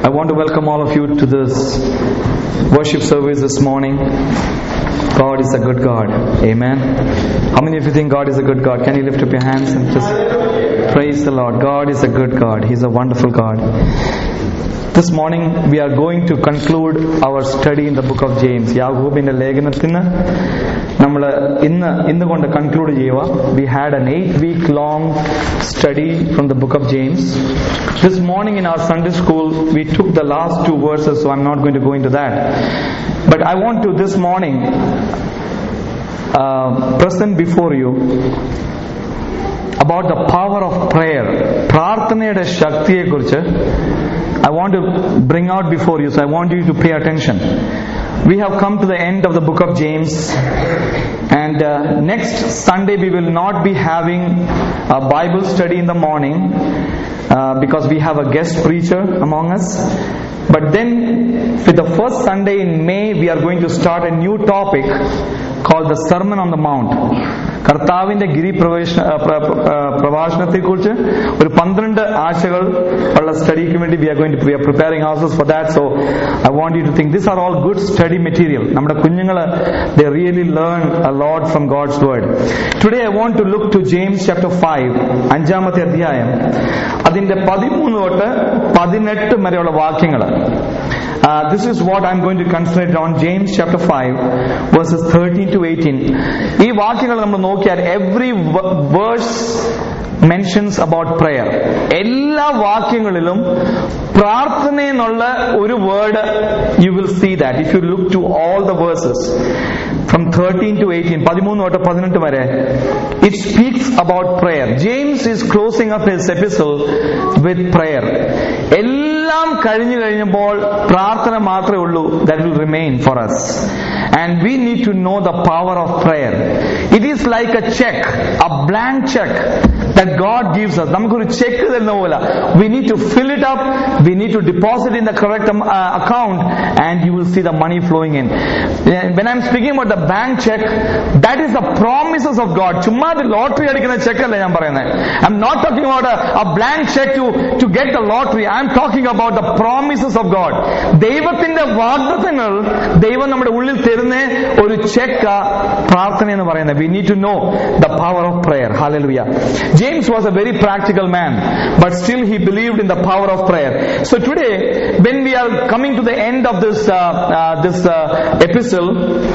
I want to welcome all of you to this worship service this morning. God is a good God. Amen. How many of you think God is a good God? Can you lift up your hands and just praise the Lord? God is a good God. He's a wonderful God. This morning we are going to conclude our study in the book of James. യാഹൂബിന്റെ ലേഖനത്തിന് നമ്മൾ ഇന്ന് ഇന്ന് കൊണ്ട് conclude ചെയ്യുക we had an eight week long study from the book of James this morning in our Sunday school we took the last two verses so I'm not going to go into that but I want to this morning present before you about the power of prayer പ്രാർത്ഥനയുടെ ശക്തിയെക്കുറിച്ച് I want to bring out before you, so I want you to pay attention. We have come to the end of the book of James, and uh, next Sunday we will not be having a Bible study in the morning uh, because we have a guest preacher among us. But then, with the first Sunday in May, we are going to start a new topic called the Sermon on the Mount. കർത്താവിന്റെ ഗിരി പ്രവേശന പ്രഭാഷണത്തെ കുറിച്ച് ഒരു പന്ത്രണ്ട് ആഴ്ചകൾ ഉള്ള സ്റ്റഡിക്ക് വേണ്ടി we are going to we are preparing houses for that so I want you to think this are all good study material നമ്മുടെ കുഞ്ഞുങ്ങൾ the really learn a lot from God's word today I want to look to James chapter five അഞ്ചാമത്തെ അധ്യായം അതിന്റെ പതിമൂന്ന് തൊട്ട് പതിനെട്ട് വരെയുള്ള വാക്യങ്ങൾ Uh, this is what I'm going to concentrate on James chapter 5 verses 13 to 18 ഈ വാക്യങ്ങൾ നമ്മൾ നോക്കിയാൽ every verse mentions about prayer എല്ലാ വാക്യങ്ങളിലും പ്രാർത്ഥന എന്നുള്ള ഒരു word you will see that if you look to all the verses from thirteen to eighteen പതിമൂന്ന് തൊട്ട് പതിനെട്ട് വരെ it speaks about prayer James is closing up his episode with prayer എല്ലാം കഴിഞ്ഞു കഴിഞ്ഞപ്പോൾ പ്രാർത്ഥന മാത്രമേ ഉള്ളൂ that will remain for us and we need to know the power of prayer it is like a cheque a blank cheque that God gives us. നമുക്കൊരു cheque തരുന്ന പോലെ we need to fill it up, we need to deposit in the correct um, uh, account and you will see the money flowing in. When I'm speaking about the bank check, that is the promises of God. ചുമ്മാ lottery അടിക്കുന്ന cheque അല്ല ഞാൻ പറയുന്നത് I'm not talking about a blank cheque to to get the lottery I'm talking about the promises of God ദൈവത്തിന്റെ വാഗ്ദത്തങ്ങൾ ദൈവം നമ്മുടെ ഉള്ളിൽ തരുന്ന ഒരു ചെക്ക് പ്രാർത്ഥന എന്ന് പറയുന്നത് we need to know the power of prayer hallelujah James was a very practical man, but still he believed in the power of prayer. So today, when we are coming to the end of this uh, uh, this uh, epistle,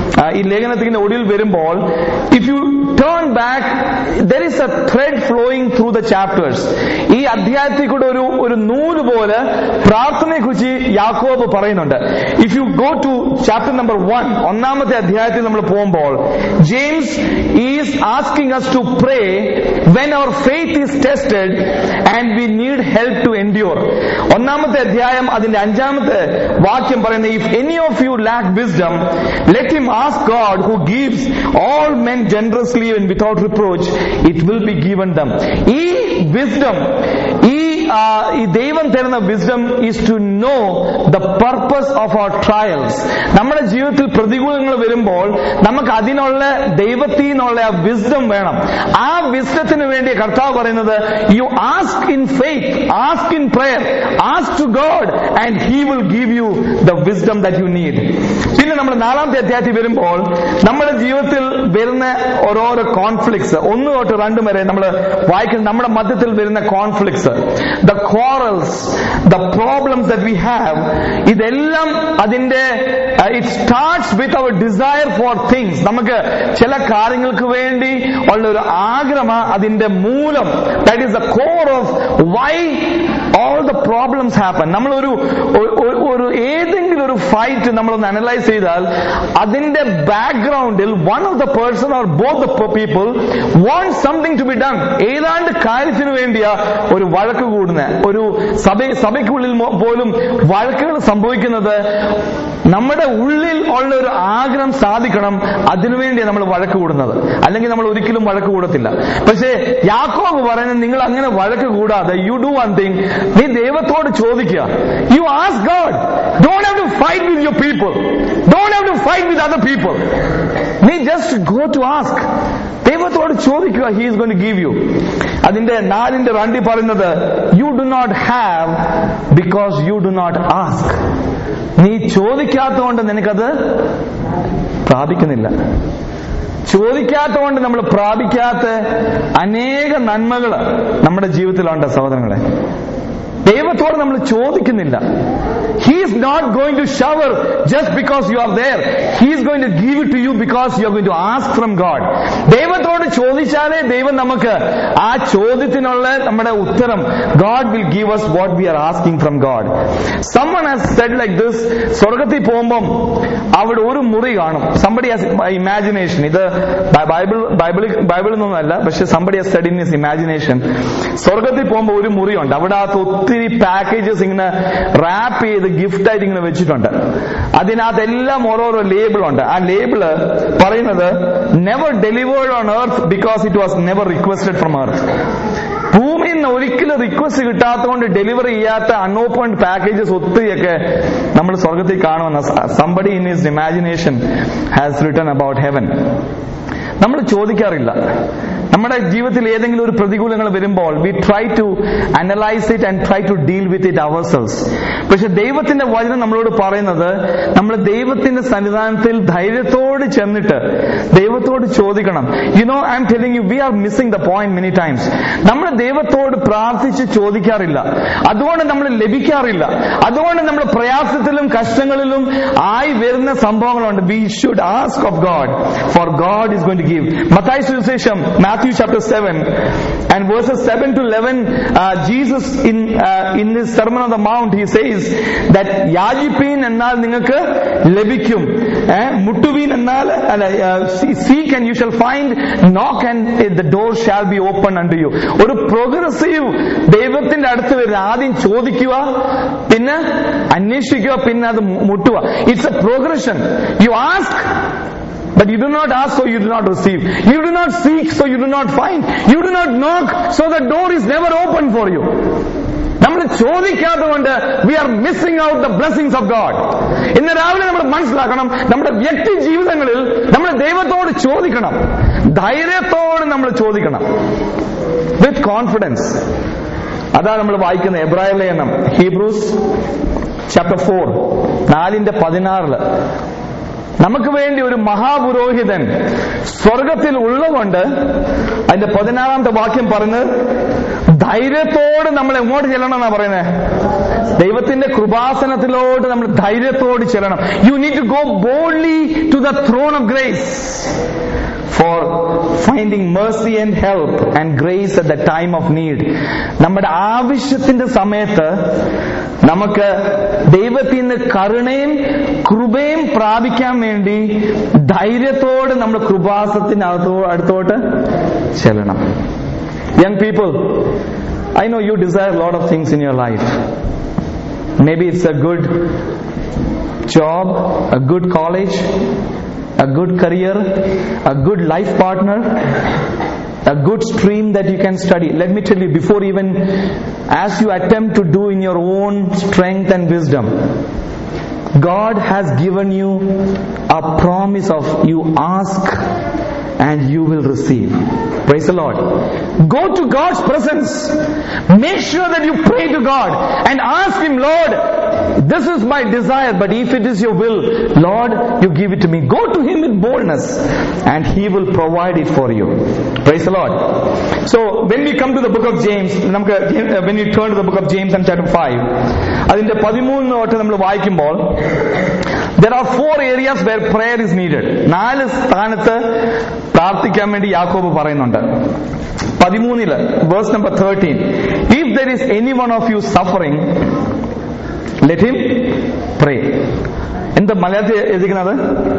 ഈ ലേഖനത്തിന്റെ ഒടുവിൽ വരുമ്പോൾ if you turn back, there is a thread flowing through the chapters. ഈ അധ്യായത്തിൽ കൂടെ ഒരു ഒരു നൂല് പോലെ പ്രാർത്ഥനയെ കുറിച്ച് യാക്കോബ് പറയുന്നുണ്ട് if you go to chapter number one ഒന്നാമത്തെ അധ്യായത്തിൽ നമ്മൾ പോകുമ്പോൾ James is asking us to pray when our faith is tested and we need help to endure ഒന്നാമത്തെ അധ്യായം അതിന്റെ അഞ്ചാമത്തെ വാക്യം പറയുന്നത് if any of you lack wisdom let him ask God who gives all men generously and without reproach it will be given them ഈ wisdom ഈ ഈ ദൈവം തരുന്ന wisdom is to know the purpose of our trials നമ്മുടെ ജീവിതത്തിൽ പ്രതികൂലങ്ങൾ വരുമ്പോൾ നമുക്ക് അതിനുള്ള ദൈവത്തിൽ നിന്നുള്ള ആ വിസ്ഡം വേണം ആ വിസ്ഡത്തിന് വേണ്ടി കർത്താവ് പറയുന്നത് you ask in faith ask in prayer ask to God and he will give you the wisdom that you need പിന്നെ നമ്മൾ നാലാമത്തെ അധ്യായത്തിൽ വരുമ്പോൾ നമ്മുടെ ജീവിതത്തിൽ വരുന്ന ഓരോരോ കോൺഫ്ലിക്ട്സ് ഒന്ന് തൊട്ട് രണ്ടും വരെ നമ്മൾ വായിക്കുന്ന നമ്മുടെ മധ്യത്തിൽ വരുന്ന conflicts the quarrels the problems that we have ഇതെല്ലാം അതിന്റെ it starts with our desire for things നമുക്ക് ചില കാര്യങ്ങൾക്ക് വേണ്ടി ഉള്ള ഒരു ആഗ്രഹം അതിന്റെ മൂലം that is the core of why all the problems happen നമ്മൾ ഒരു ഒരു ഏതെങ്കിലും ഒരു ഫൈറ്റ് നമ്മളൊന്ന് അനലൈസ് ചെയ്താൽ അതിന്റെ ബാക്ക്ഗ്രൗണ്ടിൽ one of the person or both the people want something to be done ഏതാണ്ട് കാര്യത്തിന് വേണ്ടിയാ ഒരു വഴക്ക് കൂടുന്ന ഒരു സഭ സഭയ്ക്കുള്ളിൽ പോലും വഴക്കുകൾ സംഭവിക്കുന്നത് നമ്മുടെ ഉള്ളിൽ ഉള്ള ഒരു ആഗ്രഹം സാധിക്കണം അതിനുവേണ്ടി നമ്മൾ വഴക്ക് കൂടുന്നത് അല്ലെങ്കിൽ നമ്മൾ ഒരിക്കലും വഴക്ക് കൂടത്തില്ല പക്ഷേ യാക്കോബ് പറയുന്നത് നിങ്ങൾ അങ്ങനെ വഴക്ക് കൂടാതെ യു ഡു വൺ തിങ് നീ ദൈവത്തോട് ചോദിക്കുക you ask God don't have to fight with your people don't have to fight with other people നീ ജസ്റ്റ് ഗോ ടു ആസ്ക് ദൈവത്തോട് ചോദിക്കുക he is going give you അതിന്റെ നാലിന്റെ രണ്ടി പറയുന്നത് you do not have because you do not ask നീ ചോദിക്കാത്തതുകൊണ്ട് നിനക്കത് പ്രാപിക്കുന്നില്ല ചോദിക്കാത്തതുകൊണ്ട് നമ്മൾ പ്രാപിക്കാത്ത അനേക നന്മകൾ നമ്മുടെ ജീവിതത്തിലുണ്ട് സഹോദരങ്ങളെ ദൈവത്തോട് നമ്മൾ ചോദിക്കുന്നില്ല he is not going to shower just because you are there he is going to give it to you because you are going to ask from God ദൈവത്തോട് ചോദിച്ചാലേ ദൈവം നമുക്ക് ആ ചോദ്യത്തിനുള്ള നമ്മുടെ ഉത്തരം God will give us what we are asking from God someone has said like this സ്വർഗത്തിൽ പോകുമ്പം അവിടെ ഒരു മുറി കാണും സംബടി ഹാസ് ഇമാജിനേഷൻ ഇത് ബൈബിൾ ബൈബിളിൽ ബൈബിളിൽ നിന്നല്ല പക്ഷെ somebody has study in his imagination സ്വർഗത്തിൽ പോകുമ്പോൾ ഒരു മുറിയുണ്ട് അവിടെ അകത്ത് ഒത്തിരി പാക്കേജസ് ഇങ്ങനെ റാപ്പ് ചെയ്ത് ഗിഫ്റ്റ് ആയിട്ട് ഇങ്ങനെ വെച്ചിട്ടുണ്ട് അതിനകത്ത് എല്ലാം ഓരോരോ ലേബിൾ ഉണ്ട് ആ ലേബിള് പറയുന്നത് never delivered on earth because it was never requested from earth ഭൂമിയിൽ നിന്ന് ഒരിക്കലും റിക്വസ്റ്റ് കിട്ടാത്തതുകൊണ്ട് ഡെലിവറി ചെയ്യാത്ത അൺഓപ്പൺഡ് പാക്കേജസ് ഒത്തിരിയൊക്കെ നമ്മൾ സ്വർഗത്തിൽ കാണുമെന്ന somebody in his imagination has written about heaven നമ്മൾ ചോദിക്കാറില്ല നമ്മുടെ ജീവിതത്തിൽ ഏതെങ്കിലും ഒരു പ്രതികൂലങ്ങൾ വരുമ്പോൾ we try to analyse it and try to deal with it ourselves പക്ഷെ ദൈവത്തിന്റെ വചനം നമ്മളോട് പറയുന്നത് നമ്മൾ ദൈവത്തിന്റെ സന്നിധാനത്തിൽ ധൈര്യത്തോട് ചെന്നിട്ട് ദൈവത്തോട് ചോദിക്കണം you know I'm telling you we are missing the point many times നമ്മൾ ദൈവത്തോട് പ്രാർത്ഥിച്ച് ചോദിക്കാറില്ല അതുകൊണ്ട് നമ്മൾ ലഭിക്കാറില്ല അതുകൊണ്ട് നമ്മൾ പ്രയാസത്തിലും കഷ്ടങ്ങളിലും ആയി വരുന്ന സംഭവങ്ങളുണ്ട് we should ask of God for God is going to give Mathai സുവിശേഷം Matthew chapter seven and verses seven to eleven Jesus in in this sermon of the mount he says that യാചിപ്പീൻ എന്നാൽ നിങ്ങൾക്ക് ലഭിക്കും ഏഹ്, മുട്ടുവീൻ എന്നാൽ അല്ല seek and you shall find knock and the door shall be open unto you ഒരു progressive ദൈവത്തിന്റെ അടുത്ത് വരുന്ന ആദ്യം ചോദിക്കുക പിന്നെ അന്വേഷിക്കുക പിന്നെ അത് മു- മുട്ടുക it's a progression you ask But you do not ask, so you do not receive. You do not seek, so you do not find. You do not knock, so the door is never open for you. നമ്മൾ ചോദിക്കാത്തതുകൊണ്ട് we are missing out the blessings of God ഇന്ന് രാവിലെ നമ്മൾ മനസ്സിലാക്കണം നമ്മുടെ വ്യക്തി ജീവിതങ്ങളിൽ നമ്മൾ ദൈവത്തോട് ചോദിക്കണം ധൈര്യത്തോട് നമ്മൾ ചോദിക്കണം വിത്ത് കോൺഫിഡൻസ് അതാണ് നമ്മൾ വായിക്കുന്ന എബ്രായ ലേഖനം ഹീബ്രൂസ് ചാപ്റ്റർ ഫോർ നാലിന്റെ പതിനാറില് നമുക്ക് വേണ്ടി ഒരു മഹാപുരോഹിതൻ സ്വർഗത്തിൽ ഉള്ളതുകൊണ്ട് അതിന്റെ പതിനാറാമത്തെ വാക്യം പറയുന്നത് ധൈര്യത്തോട് നമ്മൾ എങ്ങോട്ട് ചെല്ലണം എന്നാ പറയുന്നത് ദൈവത്തിന്റെ കൃപാസനത്തിലോട്ട് നമ്മൾ ധൈര്യത്തോട് ചെല്ലണം you need to go boldly to the throne of grace for finding mercy and help and grace at the time of need നമ്മുടെ ആവശ്യത്തിന്റെ സമയത്ത് നമുക്ക് ദൈവത്തിൽ നിന്ന് കരുണയും കൃപയും പ്രാപിക്കാൻ വേണ്ടി ധൈര്യത്തോടെ നമ്മൾ കൃപാസത്തിനകത്തോ അടുത്തോട്ട് ചെല്ലണം young people I know you desire lot of things in your life may be it's a good job, a good college, a good career, a good life partner, a good stream that you can study. Let me tell you, before even as you attempt to do in your own strength and wisdom, God has given you a promise of you ask and you will receive. Praise the Lord. Go to God's presence. Make sure that you pray to God and ask Him, Lord, this is my desire, but if it is your will, Lord, you give it to me. Go to Him with boldness and He will provide it for you. Praise the Lord. So, when we come to the book of James, നമുക്ക് uh, when you turn to the book of James and chapter 5, അതിന്റെ പതിമൂന്ന് തൊട്ട് നമ്മൾ വായിക്കുമ്പോൾ there are four areas where prayer is needed. നാല് സ്ഥാനത്ത് പ്രാർത്ഥിക്കാൻ വേണ്ടി യാക്കോബ് പറയുന്നുണ്ട് പതിമൂന്നില് verse number thirteen if there is any one of you suffering let him pray എന്താ മലയാളത്തിൽ എഴുതിക്കുന്നത്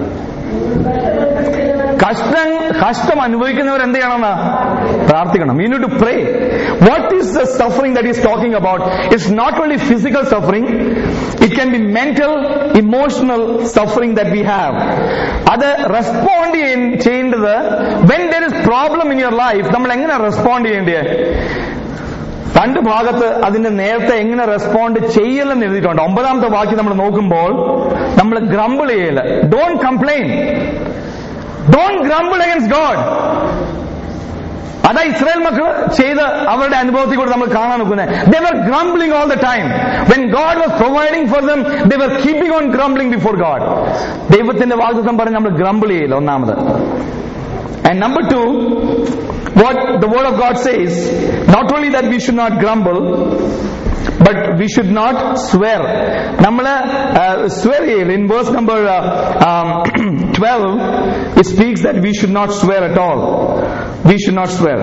കഷ്ടം കഷ്ടം അനുഭവിക്കുന്നവർ എന്ത് ചെയ്യണമെന്ന് പ്രാർത്ഥിക്കണം you need to pray what is the suffering that is talking about it's not only physical suffering it can be mental emotional suffering that we have അത് റെസ്പോണ്ട് ചെയ്യേണ്ടത് when there is problem in your life നമ്മൾ എങ്ങനെ respond ചെയ്യേണ്ടത് രണ്ട് ഭാഗത്ത് അതിന്റെ നേരത്തെ എങ്ങനെ റെസ്പോണ്ട് ചെയ്യലെന്ന് എഴുതിയിട്ടുണ്ട് ഒമ്പതാമത്തെ വാക്യം നമ്മൾ നോക്കുമ്പോൾ നമ്മൾ ഗ്രംബിൾ ചെയ്യല് don't complain don't grumble against God അതാ ഇസ്രായേൽ മക്കൾ ചെയ്ത് അവരുടെ അനുഭവത്തിൽ കൂടെ നമ്മൾ കാണാൻ നോക്കുന്നത് they were grumbling all the time when God was providing for them they were keeping on grumbling before God ദൈവത്തിന്റെ വാഗ്ദത്തം പറഞ്ഞ് നമ്മൾ ഗ്രംബിൾ ചെയ്യില്ല ഒന്നാമത് And number two, what the word of God says, not only that we should not grumble, but we should not swear. നമ്മള് swear in verse number uh, um, 12, it speaks that we should not swear at all. We should not swear.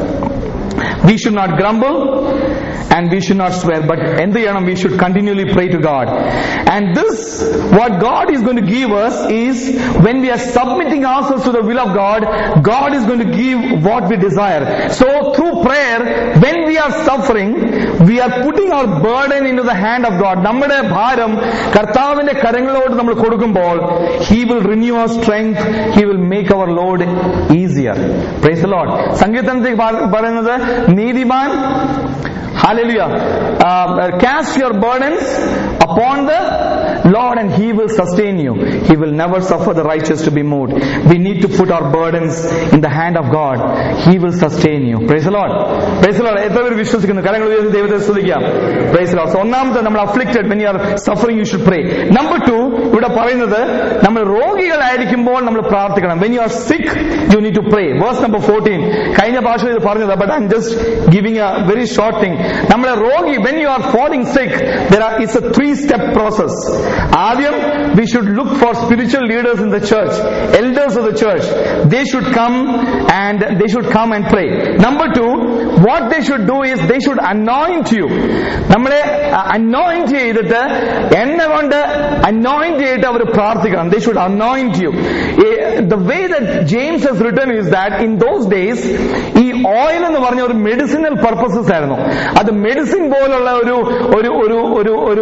We should not grumble and we should not swear, but എന്ത് ചെയ്യണം we should continually pray to God. And this, what God is going to give us is when we are submitting ourselves to the will of God, God is going to give what we desire. So through prayer, when we are suffering, we are putting our burden into the hand of God. നമ്മുടെ ഭാരം കർത്താവിന്റെ കരങ്ങളോട് നമ്മൾ കൊടുക്കുമ്പോൾ He will renew our strength, He will make our load easier. Praise the Lord. സങ്കീർത്തനത്തിൽ പറ- പറയുന്നത് നീതിമാൻ Hallelujah. Uh, cast your burdens upon the Lord and He will sustain you. He will never suffer the righteous to be moved. We need to put our burdens in the hand of God. He will sustain you. Praise the Lord. Praise the Lord. എത്ര പേര് വിശ്വസിക്കുന്നു കരങ്ങൾ ഉയർത്തി ദൈവത്തെ സ്തുതിക്കാം price load so ഒന്നാമത്തെ നമ്മൾ afflicted when you are suffering you should pray number two ഇവിടെ പറയുന്നത് നമ്മൾ രോഗികളായിരിക്കുമ്പോൾ നമ്മൾ പ്രാർത്ഥിക്കണം when you are sick you need to pray verse number fourteen കഴിഞ്ഞ ഭാഷ ഇത് പറഞ്ഞത് but I'm just giving a very short thing നമ്മളെ രോഗി when you are falling sick there are it's a three step process ആദ്യം we should look for spiritual leaders in the church elders of the church they should come and they should come and pray number two what they should do is they should anoint you നമ്മളെ anoint ചെയ്തിട്ട് എണ്ണ കൊണ്ട് anoint ചെയ്തിട്ട് അവർ പ്രാർത്ഥിക്കണം they should anoint you the way that James has written is that in those days ഈ oil എന്ന് പറഞ്ഞ ഒരു മെഡിസിനൽ പർപ്പസസ് ആയിരുന്നു അത് മെഡിസിൻ പോലുള്ള ഒരു ഒരു ഒരു ഒരു ഒരു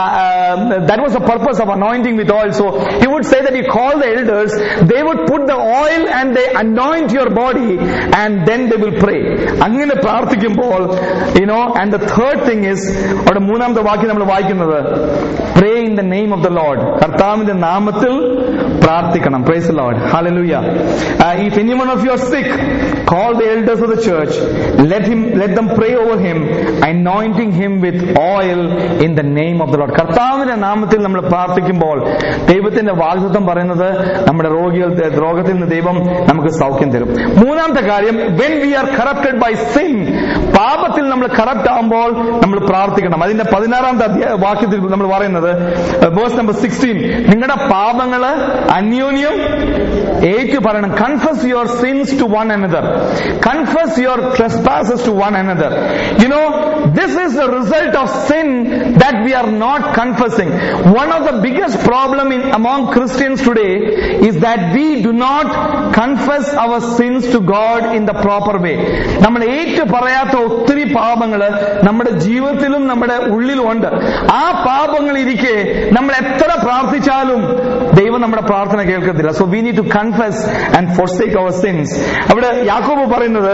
that was a purpose of anointing with oil so he would say that you call the elders they would put the oil and they anoint your body and then they will pray അങ്ങനെ പ്രാർത്ഥിക്കുമ്പോൾ you know and the third thing is അവിടെ മൂന്നാമത്തെ വാക്യം നമ്മൾ വായിക്കുന്നത് pray in the name of the Lord കർത്താവിന്റെ നാമത്തിൽ പ്രാർത്ഥിക്കണം praise Lord hallelujah if any one of your sick call the elders of the church let him let them pray over him anointing him with oil in the name of the lord കർത്താവിന്റെ നാമത്തിൽ നമ്മൾ പ്രാർത്ഥിക്കുമ്പോൾ ദൈവത്തിന്റെ വാഗ്ദത്വം പറയുന്നത് നമ്മുടെ രോഗികൾ രോഗത്തിൽ നിന്ന് ദൈവം നമുക്ക് സൗഖ്യം തരും മൂന്നാമത്തെ കാര്യം when we are corrupted by sin പാപത്തിൽ നമ്മൾ കറപ്റ്റ് ആകുമ്പോൾ നമ്മൾ പ്രാർത്ഥിക്കണം അതിന്റെ പതിനാറാമത്തെ അധ്യായ വാക്യത്തിൽ നമ്മൾ പറയുന്നത് വേഴ്സ് നമ്പർ സിക്സ്റ്റീൻ നിങ്ങളുടെ പാപങ്ങള് അന്യോന്യം ഏറ്റു പറയണം confess your sins to one another confess your trespasses to one another. You know, this is the result of sin that we are not confessing. One of the biggest problem in among Christians today is that we do not confess our sins to God in the proper way. നമ്മൾ ഏറ്റു പറയാത്ത ഒത്തിരി പാപങ്ങള് നമ്മുടെ ജീവിതത്തിലും നമ്മുടെ ഉള്ളിലും ഉണ്ട് ആ പാപങ്ങൾ ഇരിക്കെ നമ്മൾ എത്ര പ്രാർത്ഥിച്ചാലും ദൈവം നമ്മുടെ പ്രാർത്ഥന കേൾക്കത്തില്ല so we need to confess and forsake our sins അവിടെ യാക്കോബ് പറയുന്നത്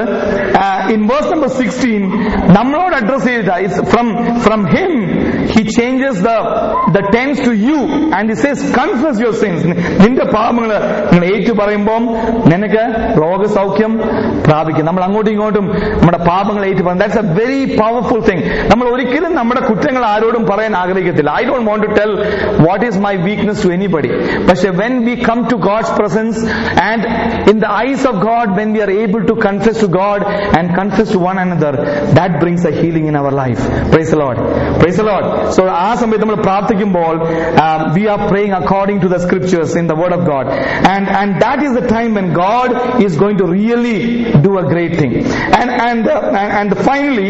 ഇൻ വേഴ്സ് നമ്പർ സിക്സ്റ്റീൻ നമ്മളോട് അഡ്രസ് ചെയ്ത from from him he changes the the tense to you and he says confess your sins നിന്റെ പാപങ്ങൾ നിങ്ങൾ ഏറ്റു പറയുമ്പോൾ നിനക്ക് രോഗസൗഖ്യം പ്രാപിക്കും നമ്മൾ അങ്ങോട്ടും ഇങ്ങോട്ടും നമ്മുടെ പാപങ്ങൾ ഏറ്റു പറയും that's a very powerful thing നമ്മൾ ഒരിക്കലും നമ്മുടെ കുറ്റങ്ങൾ ആരോടും പറയാൻ ആഗ്രഹിക്കത്തില്ല I don't want to tell what is my weakness to anybody പക്ഷെ when we come to God's presence and in the eyes of God when we are able to confess to God and confess to one another, that brings a healing in our life. Praise the Lord. Praise the Lord. So ആ സമയത്ത് നമ്മൾ പ്രാർത്ഥിക്കുമ്പോൾ we are praying according to the scriptures in the word of God. And and that is the time when God is going to really do a great thing. And and uh, and, and finally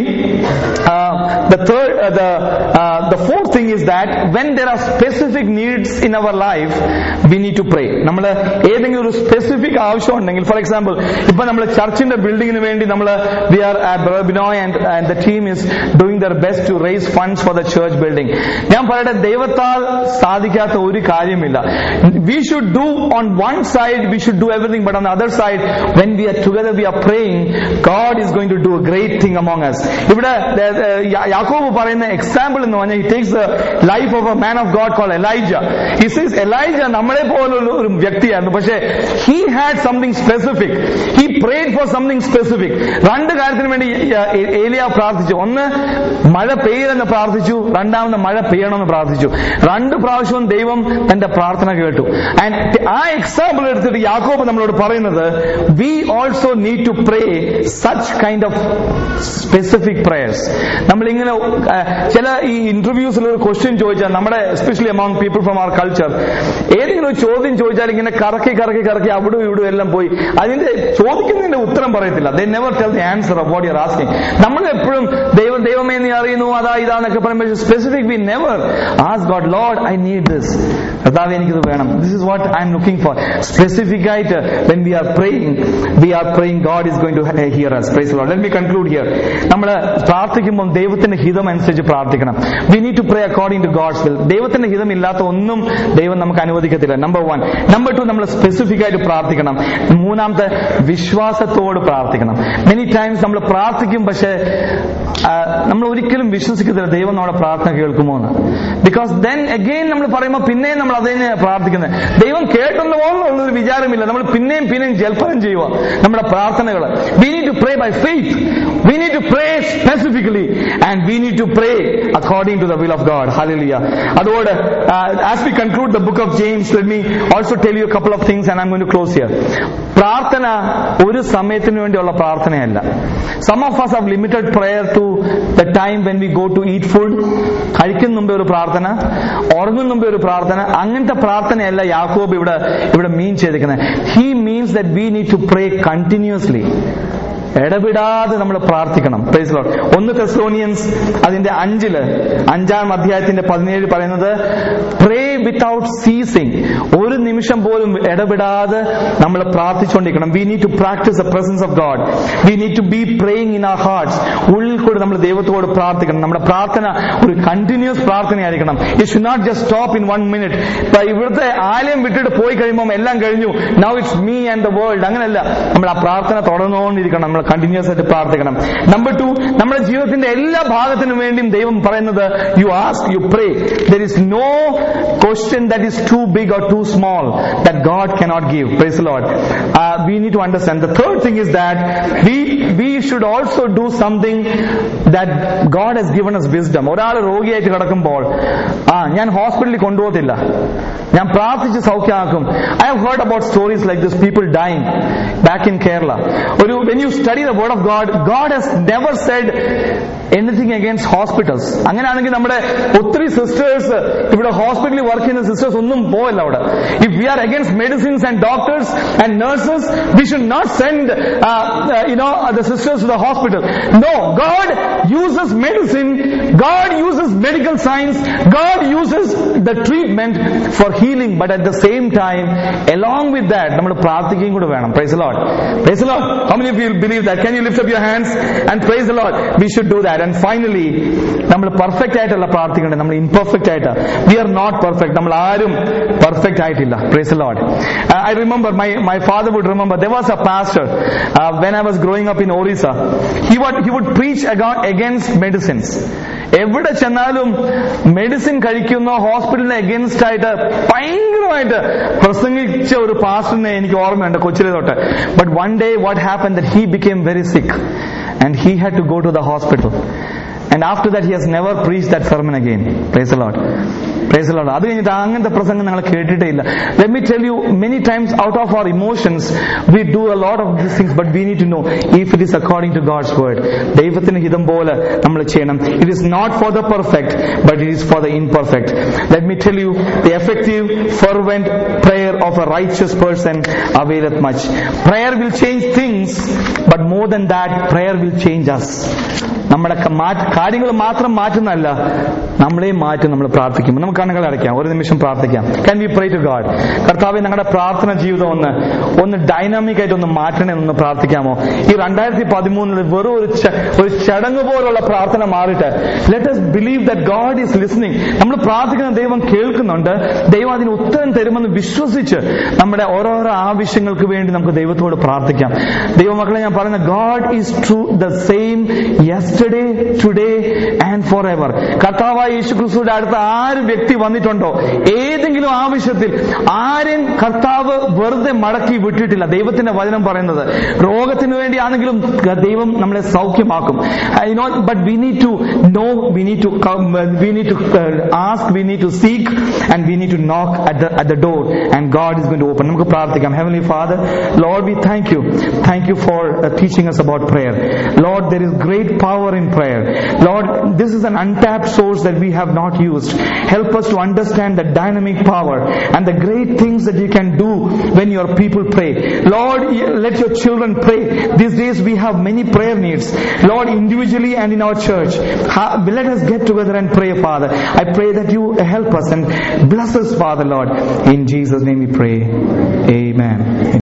uh, the third uh, the uh, the fourth thing is that when there are specific needs in our life we need to pray. നമ്മൾ ഏതെങ്കിലും ഒരു specific ആവശ്യം ഉണ്ടെങ്കിൽ for example ഇപ്പൊ നമ്മൾ ചർച്ചിന്റെ ബിൽഡിങ്ങിന് വേണ്ടി നമ്മൾ we are Binoy and and the team is doing their best to raise funds for the church building ഞാൻ പറയട്ടെ ദൈവത്താൽ സാധിക്കാത്ത ഒരു കാര്യമില്ല we should do on one side we should do everything but on other side when we are together we are praying God is going to do a great thing among us ഇവിടെ യാക്കോബ് പറയുന്ന example എന്ന് പറഞ്ഞാൽ he takes the life of A man of God call Elijah he sees Elijah നമ്മളെ പോലെ പോലുള്ള ഒരു വ്യക്തിയായിരുന്നു പക്ഷേ he had something specific he prayed for something specific രണ്ട് കാര്യത്തിന് വേണ്ടി ഏലിയ പ്രാർത്ഥിച്ചു ഒന്ന് മഴ പെയ്യലെന്ന് പ്രാർത്ഥിച്ചു രണ്ടാമത് മഴ പെയ്യണമെന്ന് പ്രാർത്ഥിച്ചു രണ്ട് പ്രാവശ്യവും ദൈവം തന്റെ പ്രാർത്ഥന കേട്ടു ആൻഡ് ആ എക്സാമ്പിൾ എടുത്തിട്ട് യാക്കോബ് നമ്മളോട് പറയുന്നത് we also need to pray such kind of specific prayers നമ്മൾ ഇങ്ങനെ ചില ഈ ഇന്റർവ്യൂസിൽ ഒരു ക്വസ്റ്റ്യൻ ചോദിച്ചാൽ നമ്മുടെ especially among people from our culture ഏതെങ്കിലും ഒരു ചോദ്യം ചോദിച്ചാൽ ഇങ്ങനെ കറക്കി കറക്കി കറക്കി അവിടെ ഇവിടെ എല്ലാം പോയി അതിന്റെ ചോദിക്കുന്നതിന്റെ ഉത്തരം പറയത്തില്ല they never tell the answer of what you asking നമ്മൾ എപ്പോഴും ദൈവം ദൈവമേ നീ അറിയുന്നു അതാ ഇതാന്നൊക്കെ പറയുമ്പോൾ specific we never ask God Lord I need this കർത്താവ് എനിക്കിത് വേണം this is what I'm looking for specific ആയിട്ട് when we are praying we are praying God is going to hear us praise Lord let me conclude here നമ്മൾ പ്രാർത്ഥിക്കുമ്പോൾ ദൈവത്തിന്റെ ഹിതം അനുസരിച്ച് പ്രാർത്ഥിക്കണം we need to pray according to God's will ദൈവത്തിന്റെ ഹിതം ഇല്ലാത്ത ഒന്നും ദൈവം നമുക്ക് അനുവദിക്കത്തില്ല നമ്പർ വൺ നമ്പർ ടു നമ്മൾ സ്പെസിഫിക് ആയിട്ട് പ്രാർത്ഥിക്കണം മൂന്നാമത്തെ വിശ്വാസത്തോട് പ്രാർത്ഥിക്കണം മെനി ടൈംസ് നമ്മൾ പ്രാർത്ഥിക്കും പക്ഷേ നമ്മൾ ഒരിക്കലും വിശ്വസിക്കത്തില്ല ദൈവം നമ്മുടെ പ്രാർത്ഥന കേൾക്കുമോ എന്ന് ബിക്കോസ് ദെൻ അഗെയിൻ നമ്മൾ പറയുമ്പോൾ പിന്നെയും നമ്മൾ അതിനെ പ്രാർത്ഥിക്കുന്നത് ദൈവം കേട്ടെന്ന് പോകുന്നുള്ളൊരു വിചാരമില്ല നമ്മൾ പിന്നെയും പിന്നെയും ജൽപ്പനം ചെയ്യുക നമ്മുടെ പ്രാർത്ഥനകൾ we need to pray by faith we need to pray specifically and we need to pray according to the will of God ഹാലിയ അതുകൊണ്ട് as we conclude the book of James let me also tell you couple of things and I going to close here പ്രാർത്ഥന ഒരു സമയത്തിന് വേണ്ടിയുള്ള പ്രാർത്ഥനയല്ല some of us have limited prayer to the time when we go to eat food കഴിക്കുന്ന മുമ്പേ ഒരു പ്രാർത്ഥന ഉറങ്ങുന്ന മുമ്പേ ഒരു പ്രാർത്ഥന അങ്ങനത്തെ പ്രാർത്ഥനയല്ല യാക്കോബ് ഇവിടെ ഇവിടെ മീൻ ചെയ്തിരിക്കുന്നത് he means that we need to pray continuously ഇടവിടാതെ നമ്മൾ പ്രാർത്ഥിക്കണം പ്രൈസ് ലോഡ് ഒന്ന് തെസ്ലോണിയൻസ് അതിന്റെ അഞ്ചില് അഞ്ചാം അധ്യായത്തിന്റെ പതിനേഴ് പറയുന്നത് പ്രേ വിത്തൗട്ട് സീസിങ് ഒരു നിമിഷം പോലും ഇടവിടാതെ നമ്മൾ പ്രാർത്ഥിച്ചുകൊണ്ടിരിക്കണം we need to practise the presence of God we need to be praying in our hearts ഉള്ളിൽ കൂടെ നമ്മൾ ദൈവത്തോട് പ്രാർത്ഥിക്കണം നമ്മുടെ പ്രാർത്ഥന ഒരു കണ്ടിന്യൂസ് പ്രാർത്ഥനയായിരിക്കണം it should not just stop in one minute ഇപ്പൊ ഇവിടുത്തെ ആലയം വിട്ടിട്ട് പോയി കഴിയുമ്പോൾ എല്ലാം കഴിഞ്ഞു now it's me and the world അങ്ങനെയല്ല നമ്മൾ ആ പ്രാർത്ഥന തുടർന്നുകൊണ്ടിരിക്കണം നമ്മൾ കണ്ടിന്യൂസ് ആയിട്ട് പ്രാർത്ഥിക്കണം നമ്പർ ടു നമ്മുടെ ജീവിതത്തിന്റെ എല്ലാ ഭാഗത്തിനും വേണ്ടിയും ദൈവം പറയുന്നത് you ask you pray there is no question that is too big or too small that God cannot give praise Lord we need to understand the third thing is that we we should also do something that God has given us wisdom ഒരാൾ രോഗിയായിട്ട് കിടക്കുമ്പോൾ ആ ഞാൻ ഹോസ്പിറ്റലിൽ കൊണ്ടുപോകത്തില്ല ഞാൻ പ്രാർത്ഥിച്ച് സൗഖ്യമാക്കും I have heard about stories like this people dying back in Kerala ഒരു when you study the word of God God has never said anything against hospitals അങ്ങനെയാണെങ്കിൽ നമ്മുടെ ഒത്തിരി സിസ്റ്റേഴ്സ് ഇവിടെ ഹോസ്പിറ്റലിൽ വർക്ക് ചെയ്യുന്ന സിസ്റ്റേഴ്സ് ഒന്നും പോയല്ല അവിടെ if we are against medicines and doctors and nurses we should not send you know the sisters to the hospital no God uses medicine God uses medical science God uses the treatment for healing but at the same time along with that നമ്മൾ പ്രാർത്ഥിക്കുകയും കൂടെ വേണം praise Lord praise Lord how many of you believe that can you lift up your hands and praise the lord we should do that and finally നമ്മൾ perfect ആയിട്ടല്ല പ്രാർത്ഥിക്കേണ്ടത് നമ്മൾ imperfect ആയിട്ട് V are not perfect നമ്മൾ ആരും perfect ആയിട്ടില്ല praise Lord I remember my my father would remember there was a pastor when I was growing up in Orissa he would he would preach against medicines എവിടെ ചെന്നാലും medicine കഴിക്കുന്ന ഹോസ്പിറ്റലിന് against ആയിട്ട് ഭയങ്കരമായിട്ട് പ്രസംഗിച്ച ഒരു പാസ്റ്ററിനെ എനിക്ക് ഓർമ്മയുണ്ട് കൊച്ചിലെ തൊട്ട് but one day what happen that he became very sick and he had to go to the hospital and after that he has never preach that sermon again praise Lord praise Lord അത് കഴിഞ്ഞിട്ട് അങ്ങനത്തെ പ്രസംഗം നിങ്ങൾ കേട്ടിട്ടേ ഇല്ല let me tell you many times out of our emotions we do a lot of this things but we need to know if it is according to God's word ദൈവത്തിന് ഹിതം പോലെ നമ്മൾ ചെയ്യണം it is not for the perfect but it is for the imperfect let me tell you the effective fervent prayer of a righteous person availeth much. Prayer will change things, but more than that, prayer will change us. നമ്മുടെ കാര്യങ്ങൾ മാത്രം മാറ്റുന്നതല്ല നമ്മളെയും മാറ്റും നമ്മൾ പ്രാർത്ഥിക്കും നമുക്ക് കണ്ണുകൾ അടയ്ക്കാം ഒരു നിമിഷം പ്രാർത്ഥിക്കാം can we pray to God കർത്താവ് ഞങ്ങളുടെ പ്രാർത്ഥന ജീവിതം ഒന്ന് ഒന്ന് ഡൈനാമിക് ആയിട്ട് ഒന്ന് മാറ്റണേ എന്ന് പ്രാർത്ഥിക്കാമോ ഈ രണ്ടായിരത്തി പതിമൂന്നിൽ വെറും ഒരു ഒരു ചടങ്ങ് പോലുള്ള പ്രാർത്ഥന മാറിയിട്ട് let us believe that God is listening നമ്മൾ പ്രാർത്ഥിക്കുന്ന ദൈവം കേൾക്കുന്നുണ്ട് ദൈവം അതിന് ഉത്തരം തരുമെന്ന് വിശ്വസിച്ച് നമ്മുടെ ഓരോരോ ആവശ്യങ്ങൾക്ക് വേണ്ടി നമുക്ക് ദൈവത്തോട് പ്രാർത്ഥിക്കാം ദൈവമക്കളെ ഞാൻ പറയുന്ന God is true the same yester yesterday today and forever കർത്താവായ യേശു ക്രിസ്തുയുടെ അടുത്ത് ആര് വ്യക്തി വന്നിട്ടുണ്ടോ ഏതെങ്കിലും ആവശ്യത്തിൽ ആരും കർത്താവ് വെറുതെ മടക്കി വിട്ടിട്ടില്ല ദൈവത്തിന്റെ വചനം പറയുന്നത് രോഗത്തിന് വേണ്ടിയാണെങ്കിലും ദൈവം നമ്മളെ സൗഖ്യമാക്കും but we need to know we need to we need to ask we need to seek and we need to knock at the at the door and God is going to open നമുക്ക് പ്രാർത്ഥിക്കാം heavenly Father Lord we thank you thank you for teaching us about prayer lord there is great power in prayer lord this is an untapped source that we have not used help us to understand the dynamic power and the great things that you can do when your people pray lord let your children pray these days we have many prayer needs lord individually and in our church Ha- let us get together and pray father i pray that you help us and bless us father lord in jesus name we pray amen